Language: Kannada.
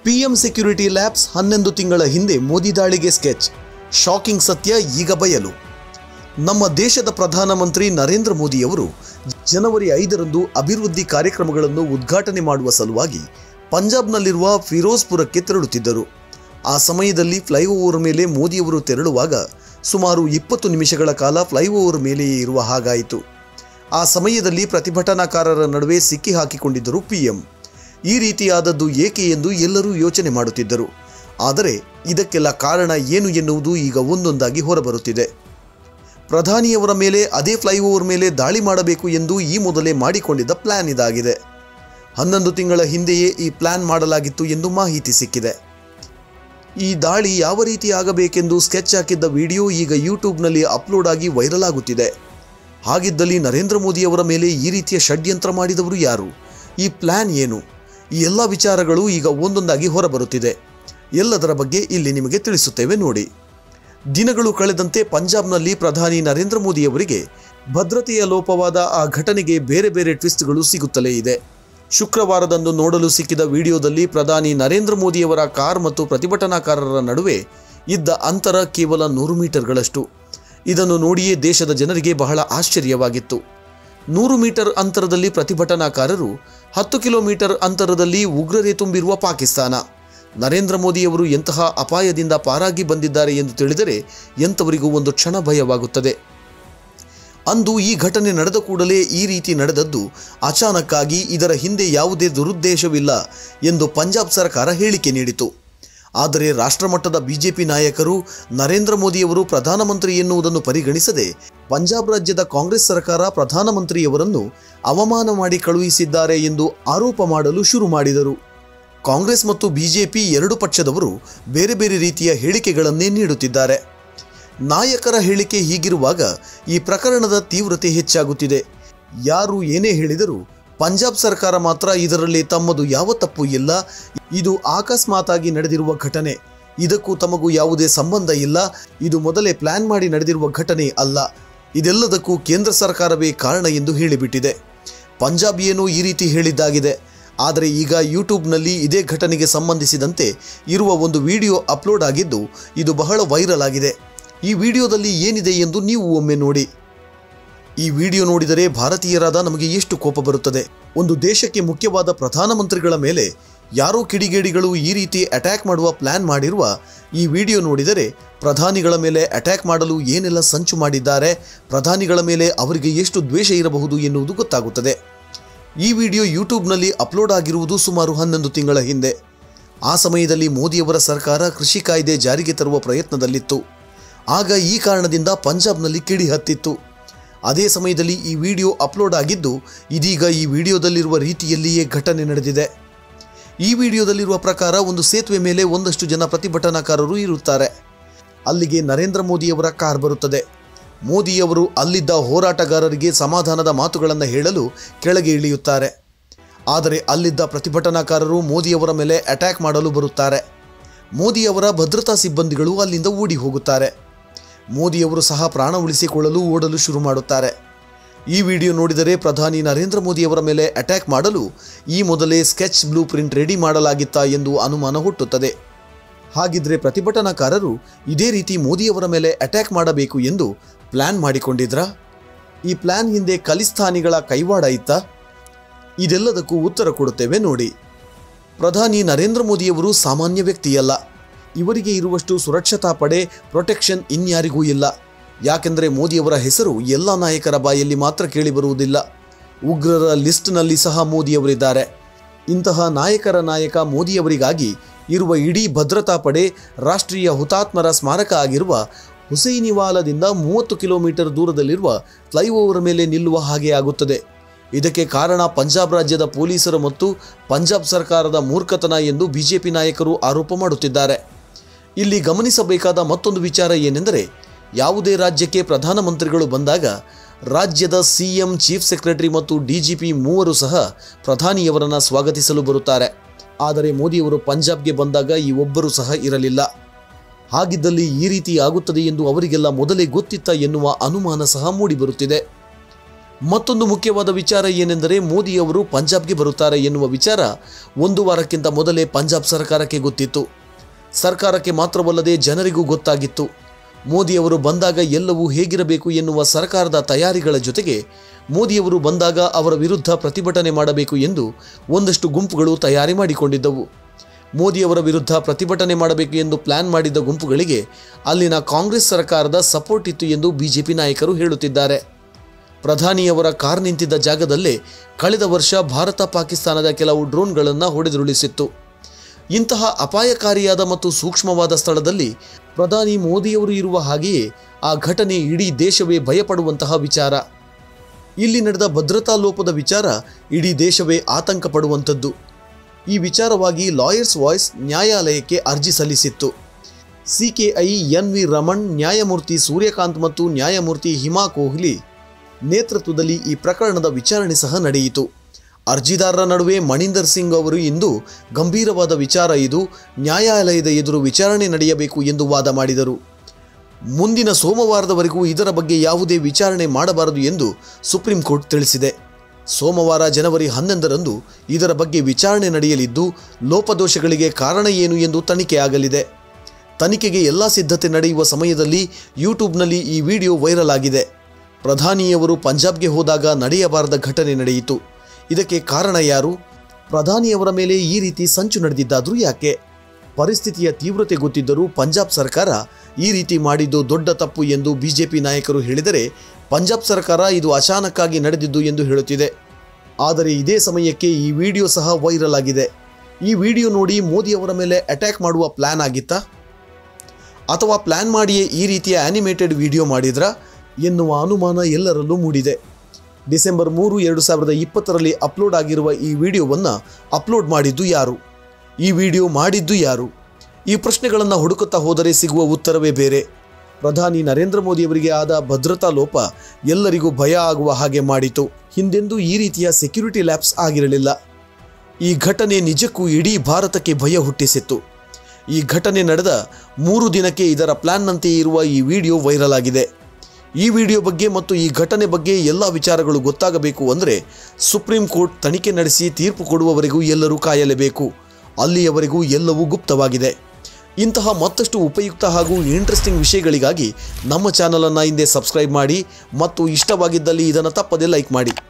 ಪಿಎಂ ಸೆಕ್ಯುರಿಟಿ ಲ್ಯಾಬ್ಸ್ ಹನ್ನೊಂದು ತಿಂಗಳ ಹಿಂದೆ ಮೋದಿ ದಾಳಿಗೆ ಸ್ಕೆಚ್ ಶಾಕಿಂಗ್ ಸತ್ಯ ಈಗ ಬಯಲು ನಮ್ಮ ದೇಶದ ಪ್ರಧಾನಮಂತ್ರಿ ನರೇಂದ್ರ ಮೋದಿಯವರು ಜನವರಿ ಐದರಂದು ಅಭಿವೃದ್ಧಿ ಕಾರ್ಯಕ್ರಮಗಳನ್ನು ಉದ್ಘಾಟನೆ ಮಾಡುವ ಸಲುವಾಗಿ ಪಂಜಾಬ್ನಲ್ಲಿರುವ ಫಿರೋಜ್ಪುರಕ್ಕೆ ತೆರಳುತ್ತಿದ್ದರು ಆ ಸಮಯದಲ್ಲಿ ಫ್ಲೈಓವರ್ ಮೇಲೆ ಮೋದಿಯವರು ತೆರಳುವಾಗ ಸುಮಾರು ಇಪ್ಪತ್ತು ನಿಮಿಷಗಳ ಕಾಲ ಫ್ಲೈಓವರ್ ಮೇಲೆಯೇ ಇರುವ ಹಾಗಾಯಿತು ಆ ಸಮಯದಲ್ಲಿ ಪ್ರತಿಭಟನಾಕಾರರ ನಡುವೆ ಸಿಕ್ಕಿ ಹಾಕಿಕೊಂಡಿದ್ದರು ಪಿಎಂ ಈ ರೀತಿಯಾದದ್ದು ಏಕೆ ಎಂದು ಎಲ್ಲರೂ ಯೋಚನೆ ಮಾಡುತ್ತಿದ್ದರು ಆದರೆ ಇದಕ್ಕೆಲ್ಲ ಕಾರಣ ಏನು ಎನ್ನುವುದು ಈಗ ಒಂದೊಂದಾಗಿ ಹೊರಬರುತ್ತಿದೆ ಪ್ರಧಾನಿಯವರ ಮೇಲೆ ಅದೇ ಫ್ಲೈಓವರ್ ಮೇಲೆ ದಾಳಿ ಮಾಡಬೇಕು ಎಂದು ಈ ಮೊದಲೇ ಮಾಡಿಕೊಂಡಿದ್ದ ಪ್ಲಾನ್ ಇದಾಗಿದೆ ಹನ್ನೊಂದು ತಿಂಗಳ ಹಿಂದೆಯೇ ಈ ಪ್ಲಾನ್ ಮಾಡಲಾಗಿತ್ತು ಎಂದು ಮಾಹಿತಿ ಸಿಕ್ಕಿದೆ ಈ ದಾಳಿ ಯಾವ ರೀತಿ ಆಗಬೇಕೆಂದು ಸ್ಕೆಚ್ ಹಾಕಿದ್ದ ವಿಡಿಯೋ ಈಗ ಯೂಟ್ಯೂಬ್ನಲ್ಲಿ ಅಪ್ಲೋಡ್ ಆಗಿ ವೈರಲ್ ಆಗುತ್ತಿದೆ ಹಾಗಿದ್ದಲ್ಲಿ ನರೇಂದ್ರ ಮೋದಿಯವರ ಮೇಲೆ ಈ ರೀತಿಯ ಷಡ್ಯಂತ್ರ ಮಾಡಿದವರು ಯಾರು ಈ ಪ್ಲಾನ್ ಏನು ಈ ಎಲ್ಲ ವಿಚಾರಗಳು ಈಗ ಒಂದೊಂದಾಗಿ ಹೊರಬರುತ್ತಿದೆ ಎಲ್ಲದರ ಬಗ್ಗೆ ಇಲ್ಲಿ ನಿಮಗೆ ತಿಳಿಸುತ್ತೇವೆ ನೋಡಿ ದಿನಗಳು ಕಳೆದಂತೆ ಪಂಜಾಬ್ನಲ್ಲಿ ಪ್ರಧಾನಿ ನರೇಂದ್ರ ಮೋದಿಯವರಿಗೆ ಭದ್ರತೆಯ ಲೋಪವಾದ ಆ ಘಟನೆಗೆ ಬೇರೆ ಬೇರೆ ಟ್ವಿಸ್ಟ್ಗಳು ಸಿಗುತ್ತಲೇ ಇದೆ ಶುಕ್ರವಾರದಂದು ನೋಡಲು ಸಿಕ್ಕಿದ ವಿಡಿಯೋದಲ್ಲಿ ಪ್ರಧಾನಿ ನರೇಂದ್ರ ಮೋದಿಯವರ ಕಾರ್ ಮತ್ತು ಪ್ರತಿಭಟನಾಕಾರರ ನಡುವೆ ಇದ್ದ ಅಂತರ ಕೇವಲ ನೂರು ಮೀಟರ್ಗಳಷ್ಟು ಇದನ್ನು ನೋಡಿಯೇ ದೇಶದ ಜನರಿಗೆ ಬಹಳ ಆಶ್ಚರ್ಯವಾಗಿತ್ತು ನೂರು ಮೀಟರ್ ಅಂತರದಲ್ಲಿ ಪ್ರತಿಭಟನಾಕಾರರು ಹತ್ತು ಕಿಲೋಮೀಟರ್ ಅಂತರದಲ್ಲಿ ಉಗ್ರರೇ ತುಂಬಿರುವ ಪಾಕಿಸ್ತಾನ ನರೇಂದ್ರ ಮೋದಿಯವರು ಎಂತಹ ಅಪಾಯದಿಂದ ಪಾರಾಗಿ ಬಂದಿದ್ದಾರೆ ಎಂದು ತಿಳಿದರೆ ಎಂಥವರಿಗೂ ಒಂದು ಕ್ಷಣ ಭಯವಾಗುತ್ತದೆ ಅಂದು ಈ ಘಟನೆ ನಡೆದ ಕೂಡಲೇ ಈ ರೀತಿ ನಡೆದದ್ದು ಅಚಾನಕ್ಕಾಗಿ ಇದರ ಹಿಂದೆ ಯಾವುದೇ ದುರುದ್ದೇಶವಿಲ್ಲ ಎಂದು ಪಂಜಾಬ್ ಸರ್ಕಾರ ಹೇಳಿಕೆ ನೀಡಿತು ಆದರೆ ರಾಷ್ಟ್ರಮಟ್ಟದ ಬಿಜೆಪಿ ನಾಯಕರು ನರೇಂದ್ರ ಮೋದಿಯವರು ಪ್ರಧಾನಮಂತ್ರಿ ಎನ್ನುವುದನ್ನು ಪರಿಗಣಿಸದೆ ಪಂಜಾಬ್ ರಾಜ್ಯದ ಕಾಂಗ್ರೆಸ್ ಸರ್ಕಾರ ಪ್ರಧಾನಮಂತ್ರಿಯವರನ್ನು ಅವಮಾನ ಮಾಡಿ ಕಳುಹಿಸಿದ್ದಾರೆ ಎಂದು ಆರೋಪ ಮಾಡಲು ಶುರು ಮಾಡಿದರು ಕಾಂಗ್ರೆಸ್ ಮತ್ತು ಬಿಜೆಪಿ ಎರಡು ಪಕ್ಷದವರು ಬೇರೆ ಬೇರೆ ರೀತಿಯ ಹೇಳಿಕೆಗಳನ್ನೇ ನೀಡುತ್ತಿದ್ದಾರೆ ನಾಯಕರ ಹೇಳಿಕೆ ಹೀಗಿರುವಾಗ ಈ ಪ್ರಕರಣದ ತೀವ್ರತೆ ಹೆಚ್ಚಾಗುತ್ತಿದೆ ಯಾರು ಏನೇ ಹೇಳಿದರೂ ಪಂಜಾಬ್ ಸರ್ಕಾರ ಮಾತ್ರ ಇದರಲ್ಲಿ ತಮ್ಮದು ಯಾವ ತಪ್ಪು ಇಲ್ಲ ಇದು ಅಕಸ್ಮಾತಾಗಿ ನಡೆದಿರುವ ಘಟನೆ ಇದಕ್ಕೂ ತಮಗೂ ಯಾವುದೇ ಸಂಬಂಧ ಇಲ್ಲ ಇದು ಮೊದಲೇ ಪ್ಲಾನ್ ಮಾಡಿ ನಡೆದಿರುವ ಘಟನೆ ಅಲ್ಲ ಇದೆಲ್ಲದಕ್ಕೂ ಕೇಂದ್ರ ಸರ್ಕಾರವೇ ಕಾರಣ ಎಂದು ಹೇಳಿಬಿಟ್ಟಿದೆ ಪಂಜಾಬ್ ಏನೋ ಈ ರೀತಿ ಹೇಳಿದ್ದಾಗಿದೆ ಆದರೆ ಈಗ ಯೂಟ್ಯೂಬ್ನಲ್ಲಿ ಇದೇ ಘಟನೆಗೆ ಸಂಬಂಧಿಸಿದಂತೆ ಇರುವ ಒಂದು ವಿಡಿಯೋ ಅಪ್ಲೋಡ್ ಆಗಿದ್ದು ಇದು ಬಹಳ ವೈರಲ್ ಆಗಿದೆ ಈ ವಿಡಿಯೋದಲ್ಲಿ ಏನಿದೆ ಎಂದು ನೀವು ಒಮ್ಮೆ ನೋಡಿ ಈ ವಿಡಿಯೋ ನೋಡಿದರೆ ಭಾರತೀಯರಾದ ನಮಗೆ ಎಷ್ಟು ಕೋಪ ಬರುತ್ತದೆ ಒಂದು ದೇಶಕ್ಕೆ ಮುಖ್ಯವಾದ ಪ್ರಧಾನಮಂತ್ರಿಗಳ ಮೇಲೆ ಯಾರೋ ಕಿಡಿಗೇಡಿಗಳು ಈ ರೀತಿ ಅಟ್ಯಾಕ್ ಮಾಡುವ ಪ್ಲಾನ್ ಮಾಡಿರುವ ಈ ವಿಡಿಯೋ ನೋಡಿದರೆ ಪ್ರಧಾನಿಗಳ ಮೇಲೆ ಅಟ್ಯಾಕ್ ಮಾಡಲು ಏನೆಲ್ಲ ಸಂಚು ಮಾಡಿದ್ದಾರೆ ಪ್ರಧಾನಿಗಳ ಮೇಲೆ ಅವರಿಗೆ ಎಷ್ಟು ದ್ವೇಷ ಇರಬಹುದು ಎನ್ನುವುದು ಗೊತ್ತಾಗುತ್ತದೆ ಈ ವಿಡಿಯೋ ಯೂಟ್ಯೂಬ್ನಲ್ಲಿ ಅಪ್ಲೋಡ್ ಆಗಿರುವುದು ಸುಮಾರು ಹನ್ನೊಂದು ತಿಂಗಳ ಹಿಂದೆ ಆ ಸಮಯದಲ್ಲಿ ಮೋದಿಯವರ ಸರ್ಕಾರ ಕೃಷಿ ಕಾಯ್ದೆ ಜಾರಿಗೆ ತರುವ ಪ್ರಯತ್ನದಲ್ಲಿತ್ತು ಆಗ ಈ ಕಾರಣದಿಂದ ಪಂಜಾಬ್ನಲ್ಲಿ ಕಿಡಿ ಹತ್ತಿತ್ತು ಅದೇ ಸಮಯದಲ್ಲಿ ಈ ವಿಡಿಯೋ ಅಪ್ಲೋಡ್ ಆಗಿದ್ದು ಇದೀಗ ಈ ವಿಡಿಯೋದಲ್ಲಿರುವ ರೀತಿಯಲ್ಲಿಯೇ ಘಟನೆ ನಡೆದಿದೆ ಈ ವಿಡಿಯೋದಲ್ಲಿರುವ ಪ್ರಕಾರ ಒಂದು ಸೇತುವೆ ಮೇಲೆ ಒಂದಷ್ಟು ಜನ ಪ್ರತಿಭಟನಾಕಾರರು ಇರುತ್ತಾರೆ ಅಲ್ಲಿಗೆ ನರೇಂದ್ರ ಮೋದಿಯವರ ಕಾರ್ ಬರುತ್ತದೆ ಮೋದಿಯವರು ಅಲ್ಲಿದ್ದ ಹೋರಾಟಗಾರರಿಗೆ ಸಮಾಧಾನದ ಮಾತುಗಳನ್ನು ಹೇಳಲು ಕೆಳಗೆ ಇಳಿಯುತ್ತಾರೆ ಆದರೆ ಅಲ್ಲಿದ್ದ ಪ್ರತಿಭಟನಾಕಾರರು ಮೋದಿಯವರ ಮೇಲೆ ಅಟ್ಯಾಕ್ ಮಾಡಲು ಬರುತ್ತಾರೆ ಮೋದಿಯವರ ಭದ್ರತಾ ಸಿಬ್ಬಂದಿಗಳು ಅಲ್ಲಿಂದ ಓಡಿ ಹೋಗುತ್ತಾರೆ ಮೋದಿಯವರು ಸಹ ಪ್ರಾಣ ಉಳಿಸಿಕೊಳ್ಳಲು ಓಡಲು ಶುರು ಮಾಡುತ್ತಾರೆ ಈ ವಿಡಿಯೋ ನೋಡಿದರೆ ಪ್ರಧಾನಿ ನರೇಂದ್ರ ಮೋದಿಯವರ ಮೇಲೆ ಅಟ್ಯಾಕ್ ಮಾಡಲು ಈ ಮೊದಲೇ ಸ್ಕೆಚ್ ಬ್ಲೂ ಪ್ರಿಂಟ್ ರೆಡಿ ಮಾಡಲಾಗಿತ್ತಾ ಎಂದು ಅನುಮಾನ ಹುಟ್ಟುತ್ತದೆ ಹಾಗಿದ್ರೆ ಪ್ರತಿಭಟನಾಕಾರರು ಇದೇ ರೀತಿ ಮೋದಿಯವರ ಮೇಲೆ ಅಟ್ಯಾಕ್ ಮಾಡಬೇಕು ಎಂದು ಪ್ಲಾನ್ ಮಾಡಿಕೊಂಡಿದ್ರಾ ಈ ಪ್ಲಾನ್ ಹಿಂದೆ ಖಲಿಸ್ತಾನಿಗಳ ಕೈವಾಡ ಇತ್ತಾ ಇದೆಲ್ಲದಕ್ಕೂ ಉತ್ತರ ಕೊಡುತ್ತೇವೆ ನೋಡಿ ಪ್ರಧಾನಿ ನರೇಂದ್ರ ಮೋದಿಯವರು ಸಾಮಾನ್ಯ ವ್ಯಕ್ತಿಯಲ್ಲ ಇವರಿಗೆ ಇರುವಷ್ಟು ಸುರಕ್ಷತಾ ಪಡೆ ಪ್ರೊಟೆಕ್ಷನ್ ಇನ್ಯಾರಿಗೂ ಇಲ್ಲ ಯಾಕೆಂದರೆ ಮೋದಿಯವರ ಹೆಸರು ಎಲ್ಲ ನಾಯಕರ ಬಾಯಲ್ಲಿ ಮಾತ್ರ ಕೇಳಿಬರುವುದಿಲ್ಲ ಉಗ್ರರ ಲಿಸ್ಟ್ನಲ್ಲಿ ಸಹ ಮೋದಿಯವರಿದ್ದಾರೆ ಇಂತಹ ನಾಯಕರ ನಾಯಕ ಮೋದಿಯವರಿಗಾಗಿ ಇರುವ ಇಡೀ ಭದ್ರತಾ ಪಡೆ ರಾಷ್ಟ್ರೀಯ ಹುತಾತ್ಮರ ಸ್ಮಾರಕ ಆಗಿರುವ ಹುಸೈನಿವಾಲದಿಂದ ಮೂವತ್ತು ಕಿಲೋಮೀಟರ್ ದೂರದಲ್ಲಿರುವ ಫ್ಲೈಓವರ್ ಮೇಲೆ ನಿಲ್ಲುವ ಹಾಗೆ ಆಗುತ್ತದೆ ಇದಕ್ಕೆ ಕಾರಣ ಪಂಜಾಬ್ ರಾಜ್ಯದ ಪೊಲೀಸರು ಮತ್ತು ಪಂಜಾಬ್ ಸರ್ಕಾರದ ಮೂರ್ಖತನ ಎಂದು ಬಿಜೆಪಿ ನಾಯಕರು ಆರೋಪ ಮಾಡುತ್ತಿದ್ದಾರೆ ಇಲ್ಲಿ ಗಮನಿಸಬೇಕಾದ ಮತ್ತೊಂದು ವಿಚಾರ ಏನೆಂದರೆ ಯಾವುದೇ ರಾಜ್ಯಕ್ಕೆ ಪ್ರಧಾನಮಂತ್ರಿಗಳು ಬಂದಾಗ ರಾಜ್ಯದ ಸಿಎಂ ಚೀಫ್ ಸೆಕ್ರೆಟರಿ ಮತ್ತು ಡಿಜಿಪಿ ಮೂವರು ಸಹ ಪ್ರಧಾನಿಯವರನ್ನು ಸ್ವಾಗತಿಸಲು ಬರುತ್ತಾರೆ ಆದರೆ ಮೋದಿಯವರು ಪಂಜಾಬ್ಗೆ ಬಂದಾಗ ಈ ಒಬ್ಬರು ಸಹ ಇರಲಿಲ್ಲ ಹಾಗಿದ್ದಲ್ಲಿ ಈ ರೀತಿ ಆಗುತ್ತದೆ ಎಂದು ಅವರಿಗೆಲ್ಲ ಮೊದಲೇ ಗೊತ್ತಿತ್ತ ಎನ್ನುವ ಅನುಮಾನ ಸಹ ಮೂಡಿಬರುತ್ತಿದೆ ಮತ್ತೊಂದು ಮುಖ್ಯವಾದ ವಿಚಾರ ಏನೆಂದರೆ ಮೋದಿಯವರು ಪಂಜಾಬ್ಗೆ ಬರುತ್ತಾರೆ ಎನ್ನುವ ವಿಚಾರ ಒಂದು ವಾರಕ್ಕಿಂತ ಮೊದಲೇ ಪಂಜಾಬ್ ಸರ್ಕಾರಕ್ಕೆ ಗೊತ್ತಿತ್ತು ಸರ್ಕಾರಕ್ಕೆ ಮಾತ್ರವಲ್ಲದೆ ಜನರಿಗೂ ಗೊತ್ತಾಗಿತ್ತು ಮೋದಿಯವರು ಬಂದಾಗ ಎಲ್ಲವೂ ಹೇಗಿರಬೇಕು ಎನ್ನುವ ಸರ್ಕಾರದ ತಯಾರಿಗಳ ಜೊತೆಗೆ ಮೋದಿಯವರು ಬಂದಾಗ ಅವರ ವಿರುದ್ಧ ಪ್ರತಿಭಟನೆ ಮಾಡಬೇಕು ಎಂದು ಒಂದಷ್ಟು ಗುಂಪುಗಳು ತಯಾರಿ ಮಾಡಿಕೊಂಡಿದ್ದವು ಮೋದಿಯವರ ವಿರುದ್ಧ ಪ್ರತಿಭಟನೆ ಮಾಡಬೇಕು ಎಂದು ಪ್ಲಾನ್ ಮಾಡಿದ್ದ ಗುಂಪುಗಳಿಗೆ ಅಲ್ಲಿನ ಕಾಂಗ್ರೆಸ್ ಸರ್ಕಾರದ ಸಪೋರ್ಟ್ ಇತ್ತು ಎಂದು ಬಿಜೆಪಿ ನಾಯಕರು ಹೇಳುತ್ತಿದ್ದಾರೆ ಪ್ರಧಾನಿಯವರ ಕಾರ್ ನಿಂತಿದ್ದ ಜಾಗದಲ್ಲೇ ಕಳೆದ ವರ್ಷ ಭಾರತ ಪಾಕಿಸ್ತಾನದ ಕೆಲವು ಡ್ರೋನ್ಗಳನ್ನು ಹೊಡೆದುರುಳಿಸಿತ್ತು ಇಂತಹ ಅಪಾಯಕಾರಿಯಾದ ಮತ್ತು ಸೂಕ್ಷ್ಮವಾದ ಸ್ಥಳದಲ್ಲಿ ಪ್ರಧಾನಿ ಮೋದಿಯವರು ಇರುವ ಹಾಗೆಯೇ ಆ ಘಟನೆ ಇಡೀ ದೇಶವೇ ಭಯಪಡುವಂತಹ ವಿಚಾರ ಇಲ್ಲಿ ನಡೆದ ಭದ್ರತಾ ಲೋಪದ ವಿಚಾರ ಇಡೀ ದೇಶವೇ ಆತಂಕ ಪಡುವಂಥದ್ದು ಈ ವಿಚಾರವಾಗಿ ಲಾಯರ್ಸ್ ವಾಯ್ಸ್ ನ್ಯಾಯಾಲಯಕ್ಕೆ ಅರ್ಜಿ ಸಲ್ಲಿಸಿತ್ತು ಸಿಕೆಐ ಎನ್ ವಿ ರಮಣ್ ನ್ಯಾಯಮೂರ್ತಿ ಸೂರ್ಯಕಾಂತ್ ಮತ್ತು ನ್ಯಾಯಮೂರ್ತಿ ಹಿಮಾ ಕೊಹ್ಲಿ ನೇತೃತ್ವದಲ್ಲಿ ಈ ಪ್ರಕರಣದ ವಿಚಾರಣೆ ಸಹ ನಡೆಯಿತು ಅರ್ಜಿದಾರರ ನಡುವೆ ಮಣಿಂದರ್ ಸಿಂಗ್ ಅವರು ಇಂದು ಗಂಭೀರವಾದ ವಿಚಾರ ಇದು ನ್ಯಾಯಾಲಯದ ಎದುರು ವಿಚಾರಣೆ ನಡೆಯಬೇಕು ಎಂದು ವಾದ ಮಾಡಿದರು ಮುಂದಿನ ಸೋಮವಾರದವರೆಗೂ ಇದರ ಬಗ್ಗೆ ಯಾವುದೇ ವಿಚಾರಣೆ ಮಾಡಬಾರದು ಎಂದು ಸುಪ್ರೀಂ ಕೋರ್ಟ್ ತಿಳಿಸಿದೆ ಸೋಮವಾರ ಜನವರಿ ಹನ್ನೊಂದರಂದು ಇದರ ಬಗ್ಗೆ ವಿಚಾರಣೆ ನಡೆಯಲಿದ್ದು ಲೋಪದೋಷಗಳಿಗೆ ಕಾರಣ ಏನು ಎಂದು ತನಿಖೆ ಆಗಲಿದೆ ತನಿಖೆಗೆ ಎಲ್ಲ ಸಿದ್ಧತೆ ನಡೆಯುವ ಸಮಯದಲ್ಲಿ ಯೂಟ್ಯೂಬ್ನಲ್ಲಿ ಈ ವಿಡಿಯೋ ವೈರಲ್ ಆಗಿದೆ ಪ್ರಧಾನಿಯವರು ಪಂಜಾಬ್ಗೆ ಹೋದಾಗ ನಡೆಯಬಾರದ ಘಟನೆ ನಡೆಯಿತು ಇದಕ್ಕೆ ಕಾರಣ ಯಾರು ಪ್ರಧಾನಿಯವರ ಮೇಲೆ ಈ ರೀತಿ ಸಂಚು ನಡೆದಿದ್ದಾದರೂ ಯಾಕೆ ಪರಿಸ್ಥಿತಿಯ ತೀವ್ರತೆ ಗೊತ್ತಿದ್ದರೂ ಪಂಜಾಬ್ ಸರ್ಕಾರ ಈ ರೀತಿ ಮಾಡಿದ್ದು ದೊಡ್ಡ ತಪ್ಪು ಎಂದು ಬಿಜೆಪಿ ನಾಯಕರು ಹೇಳಿದರೆ ಪಂಜಾಬ್ ಸರ್ಕಾರ ಇದು ಅಚಾನಕ್ಕಾಗಿ ನಡೆದಿದ್ದು ಎಂದು ಹೇಳುತ್ತಿದೆ ಆದರೆ ಇದೇ ಸಮಯಕ್ಕೆ ಈ ವಿಡಿಯೋ ಸಹ ವೈರಲ್ ಆಗಿದೆ ಈ ವಿಡಿಯೋ ನೋಡಿ ಮೋದಿಯವರ ಮೇಲೆ ಅಟ್ಯಾಕ್ ಮಾಡುವ ಪ್ಲಾನ್ ಆಗಿತ್ತಾ ಅಥವಾ ಪ್ಲಾನ್ ಮಾಡಿಯೇ ಈ ರೀತಿಯ ಆನಿಮೇಟೆಡ್ ವಿಡಿಯೋ ಮಾಡಿದ್ರಾ ಎನ್ನುವ ಅನುಮಾನ ಎಲ್ಲರಲ್ಲೂ ಮೂಡಿದೆ ಡಿಸೆಂಬರ್ ಮೂರು ಎರಡು ಸಾವಿರದ ಇಪ್ಪತ್ತರಲ್ಲಿ ಅಪ್ಲೋಡ್ ಆಗಿರುವ ಈ ವಿಡಿಯೋವನ್ನು ಅಪ್ಲೋಡ್ ಮಾಡಿದ್ದು ಯಾರು ಈ ವಿಡಿಯೋ ಮಾಡಿದ್ದು ಯಾರು ಈ ಪ್ರಶ್ನೆಗಳನ್ನು ಹುಡುಕುತ್ತಾ ಹೋದರೆ ಸಿಗುವ ಉತ್ತರವೇ ಬೇರೆ ಪ್ರಧಾನಿ ನರೇಂದ್ರ ಮೋದಿಯವರಿಗೆ ಆದ ಭದ್ರತಾ ಲೋಪ ಎಲ್ಲರಿಗೂ ಭಯ ಆಗುವ ಹಾಗೆ ಮಾಡಿತು ಹಿಂದೆಂದೂ ಈ ರೀತಿಯ ಸೆಕ್ಯುರಿಟಿ ಲ್ಯಾಬ್ಸ್ ಆಗಿರಲಿಲ್ಲ ಈ ಘಟನೆ ನಿಜಕ್ಕೂ ಇಡೀ ಭಾರತಕ್ಕೆ ಭಯ ಹುಟ್ಟಿಸಿತ್ತು ಈ ಘಟನೆ ನಡೆದ ಮೂರು ದಿನಕ್ಕೆ ಇದರ ಪ್ಲಾನ್ನಂತೆ ಇರುವ ಈ ವಿಡಿಯೋ ವೈರಲ್ ಆಗಿದೆ ಈ ವಿಡಿಯೋ ಬಗ್ಗೆ ಮತ್ತು ಈ ಘಟನೆ ಬಗ್ಗೆ ಎಲ್ಲ ವಿಚಾರಗಳು ಗೊತ್ತಾಗಬೇಕು ಅಂದರೆ ಸುಪ್ರೀಂ ಕೋರ್ಟ್ ತನಿಖೆ ನಡೆಸಿ ತೀರ್ಪು ಕೊಡುವವರೆಗೂ ಎಲ್ಲರೂ ಕಾಯಲೇಬೇಕು ಅಲ್ಲಿಯವರೆಗೂ ಎಲ್ಲವೂ ಗುಪ್ತವಾಗಿದೆ ಇಂತಹ ಮತ್ತಷ್ಟು ಉಪಯುಕ್ತ ಹಾಗೂ ಇಂಟ್ರೆಸ್ಟಿಂಗ್ ವಿಷಯಗಳಿಗಾಗಿ ನಮ್ಮ ಚಾನಲನ್ನು ಹಿಂದೆ ಸಬ್ಸ್ಕ್ರೈಬ್ ಮಾಡಿ ಮತ್ತು ಇಷ್ಟವಾಗಿದ್ದಲ್ಲಿ ಇದನ್ನು ತಪ್ಪದೇ ಲೈಕ್ ಮಾಡಿ